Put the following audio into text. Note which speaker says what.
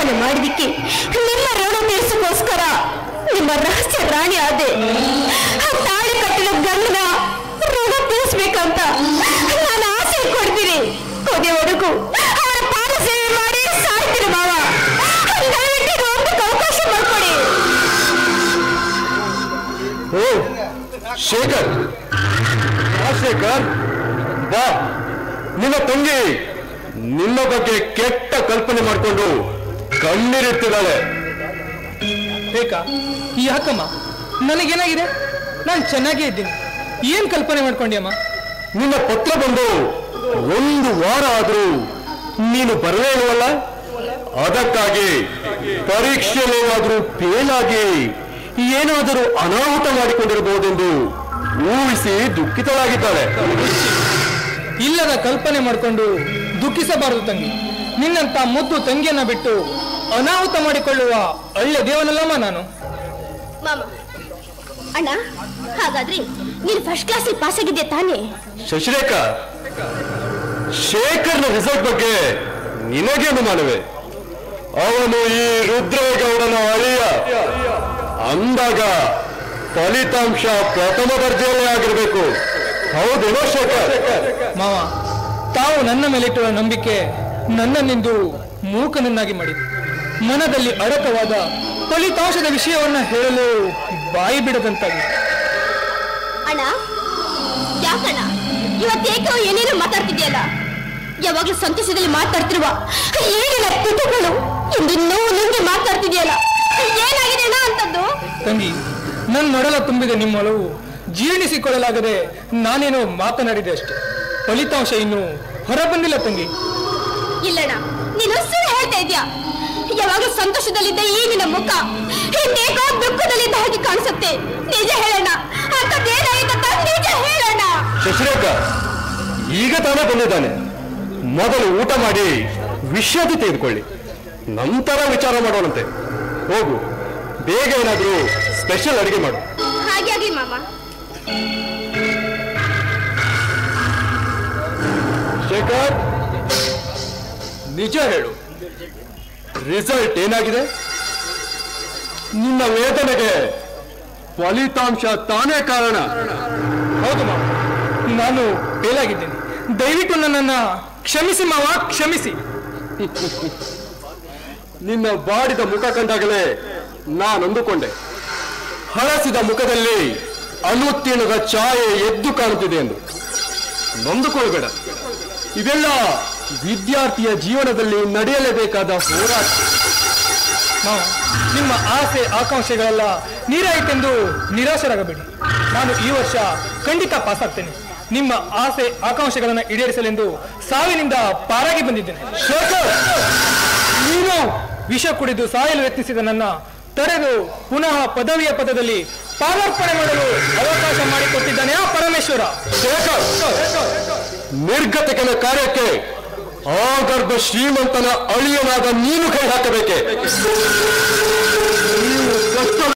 Speaker 1: ಕಲ್ಪನೆ ಮಾಡಿದಿಕ್ಕೆ ನಿಮ್ಮ ಋಣ ತೀರಿಸಕ್ಕೋಸ್ಕರ ನಿಮ್ಮ ರಹಸ್ಯ ರಾಣಿ ಆದೆ ಆ ತಾಳಿ ಕಟ್ಟಿದ ಗಂಡನ ಋಣ ತೀರಿಸ್ಬೇಕಂತ ನಾನು ಆಸೆ ಕೊಡ್ತೀನಿ ಕೊನೆವರೆಗೂ ಅವರ ಪಾದ ಸೇವೆ ಮಾಡಿ ಸಾಯ್ತೀನಿ ಮಾವ ದಯವಿಟ್ಟು ಇದು ಒಂದು ಅವಕಾಶ ಮಾಡ್ಕೊಡಿ
Speaker 2: ಓ ಶೇಖರ್ ಬಾ ಶೇಖರ್ ಬಾ ನಿನ್ನ ತಂಗಿ ನಿನ್ನ ಬಗ್ಗೆ ಕೆಟ್ಟ ಕಲ್ಪನೆ ಮಾಡಿಕೊಂಡು ಕಣ್ಣೀರಿಡ್ತಿದ್ದಾಳೆ
Speaker 3: ಬೇಕಾ ಯಾಕಮ್ಮ ನನಗೇನಾಗಿದೆ ನಾನು ಚೆನ್ನಾಗೇ ಇದ್ದೀನಿ ಏನ್ ಕಲ್ಪನೆ ಮಾಡ್ಕೊಂಡ್ಯಮ್ಮ
Speaker 2: ನಿನ್ನ ಪತ್ರ ಬಂದು ಒಂದು ವಾರ ಆದ್ರೂ ನೀನು ಬರಲೇ ಇಲ್ವಲ್ಲ ಅದಕ್ಕಾಗಿ ಪರೀಕ್ಷೆಯಲ್ಲೇನಾದ್ರೂ ಫೇಲ್ ಆಗಿ ಏನಾದರೂ ಅನಾಹುತ ಮಾಡಿಕೊಂಡಿರಬಹುದೆಂದು ಊಹಿಸಿ ದುಃಖಿತಳಾಗಿದ್ದಾಳೆ
Speaker 3: ಇಲ್ಲದ ಕಲ್ಪನೆ ಮಾಡ್ಕೊಂಡು ದುಃಖಿಸಬಾರದು ತಂಗಿ ನಿನ್ನಂತ ಮುದ್ದು ತಂಗಿಯನ್ನ ಬಿಟ್ಟು ಅನಾಹುತ ಮಾಡಿಕೊಳ್ಳುವ ಒಳ್ಳೆ ದೇವನಲ್ಲಮ್ಮ ನಾನು
Speaker 1: ಮಾಮ ಅಣ್ಣ ಹಾಗಾದ್ರೆ ನೀನು ಫಸ್ಟ್ ಕ್ಲಾಸಿಗೆ ಪಾಸ್ ಆಗಿದ್ದೆ ತಾನೇ
Speaker 2: ಶಶಿರೇಖ ಶೇಖರ್ನ ರಿಸಲ್ಟ್ ಬಗ್ಗೆ ನಿನಗೆ ಅನುಮಾನವೇ ಅವನು ಈ ರುದ್ರೇಗೌಡನ ಅಳಿಯ ಅಂದಾಗ ಫಲಿತಾಂಶ ಪ್ರಥಮ ದರ್ಜೆಯಲ್ಲೇ ಆಗಿರ್ಬೇಕು ಹೌದೇನೋ ಶೇಖರ್
Speaker 3: ಮಾವ ತಾವು ನನ್ನ ಮೇಲಿಟ್ಟಿರುವ ನಂಬಿಕೆ ನನ್ನನ್ನಿಂದು ಮೂಕನನ್ನಾಗಿ ಮಾಡಿದೆ ಮನದಲ್ಲಿ ಅಡಕವಾದ ಫಲಿತಾಂಶದ ವಿಷಯವನ್ನ ಹೇಳಲು ಬಾಯಿ ಬಿಡದಂತಾಗಿದೆ
Speaker 1: ಅಣ್ಣ ಯಾಕಣ್ಣ ಇವತ್ತೇಕೋ ಏನೇನೋ ಮಾತಾಡ್ತಿದ್ಯಲ್ಲ ಯಾವಾಗ್ಲೂ ಸಂತೋಷದಲ್ಲಿ ಮಾತಾಡ್ತಿರುವ ಏನಿಲ್ಲ ಪುಟಗಳು ಇಂದು ನೋವು ನುಂಗಿ ಮಾತಾಡ್ತಿದ್ಯಲ್ಲ ಏನಾಗಿದೆ ಅಣ್ಣ ಅಂತದ್ದು
Speaker 3: ತಂಗಿ ನನ್ನ ನೊಡಲ ತುಂಬಿದ ನಿಮ್ಮ ಒಲವು ಜೀರ್ಣಿಸಿಕೊಳ್ಳಲಾಗದೆ ನಾನೇನೋ ಮಾತನಾಡಿದೆ ಅಷ್ಟೆ ಫಲಿತಾಂಶ ಇನ್ನು ಹೊರಬಂದಿಲ್ಲ ತಂಗಿ
Speaker 1: ಇಲ್ಲಣ್ಣ ನೀನು ಸುಳ್ಳು ಹೇಳ್ತಾ ಇದ್ಯಾ ಯಾವಾಗಲೂ ಸಂತೋಷದಲ್ಲಿದ್ದ ಈ ನಿನ್ನ ಮುಖ ಹಿಂದೇಕೋ ದುಃಖದಲ್ಲಿದ್ದ ಹಾಗೆ ಕಾಣಿಸುತ್ತೆ ನಿಜ ಹೇಳಣ್ಣ ಅಂತದ್ದೇನಾಯ್ತಂತ ನಿಜ ಹೇಳಣ್ಣ
Speaker 2: ಶಶಿರೇಖ ಈಗ ತಾನೇ ಬಂದಿದ್ದಾನೆ ಮೊದಲು ಊಟ ಮಾಡಿ ವಿಶ್ರಾಂತಿ ತೆಗೆದುಕೊಳ್ಳಿ ನಂತರ ವಿಚಾರ ಮಾಡೋಣಂತೆ ಹೋಗು ಬೇಗ ಏನಾದರೂ ಸ್ಪೆಷಲ್ ಅಡಿಗೆ ಮಾಡು
Speaker 1: ಹಾಗೆ ಆಗ್ಲಿ ಮಾಮ
Speaker 2: ಶೇಖರ್ ನಿಜ ಹೇಳು ರಿಸಲ್ಟ್ ಏನಾಗಿದೆ ನಿನ್ನ ವೇದನೆಗೆ ಫಲಿತಾಂಶ ತಾನೇ ಕಾರಣ
Speaker 3: ಹೌದು ಮಾವ ನಾನು ಫೇಲಾಗಿದ್ದೇನೆ ದಯವಿಟ್ಟು ನನ್ನನ್ನ ಕ್ಷಮಿಸಿ ಮಾವ ಕ್ಷಮಿಸಿ
Speaker 2: ನಿನ್ನ ಬಾಡಿದ ಮುಖ ಕಂಡಾಗಲೇ ನಾನು ಅಂದುಕೊಂಡೆ ಹಳಸಿದ ಮುಖದಲ್ಲಿ ಅನುತ್ತೀರ್ಣದ ಛಾಯೆ ಎದ್ದು ಕಾಣುತ್ತಿದೆ ಎಂದು ನೊಂದುಕೊಳ್ಬೇಡ ಇವೆಲ್ಲ ವಿದ್ಯಾರ್ಥಿಯ ಜೀವನದಲ್ಲಿ ನಡೆಯಲೇಬೇಕಾದ ಹೋರಾಟ
Speaker 3: ಮಾವ ನಿಮ್ಮ ಆಸೆ ಆಕಾಂಕ್ಷೆಗಳೆಲ್ಲ ನೀರಾಯಿತೆಂದು ನಿರಾಶರಾಗಬೇಡಿ ನಾನು ಈ ವರ್ಷ ಖಂಡಿತ ಪಾಸ್ ಆಗ್ತೇನೆ ನಿಮ್ಮ ಆಸೆ ಆಕಾಂಕ್ಷೆಗಳನ್ನು ಈಡೇರಿಸಲೆಂದು ಸಾವಿನಿಂದ ಪಾರಾಗಿ ಬಂದಿದ್ದೇನೆ
Speaker 2: ಶೇಖರ್
Speaker 3: ನೀನು ವಿಷ ಕುಡಿದು ಸಾಯಲು ಯತ್ನಿಸಿದ ನನ್ನ ತಡೆದು ಪುನಃ ಪದವಿಯ ಪದದಲ್ಲಿ ಪಾದಾರ್ಪಣೆ ಮಾಡಲು ಅವಕಾಶ ಮಾಡಿಕೊಟ್ಟಿದ್ದಾನೆ ಆ ಪರಮೇಶ್ವರ
Speaker 2: ಶೇಖರ್ ನಿರ್ಗತಿಕನ ಕಾರ್ಯಕ್ಕೆ ಆಗರ್ಭ ಶ್ರೀಮಂತನ ಅಳಿಯನಾದ ನೀನು ಕೈ ಹಾಕಬೇಕೆ ನೀವು ಕಷ್ಟ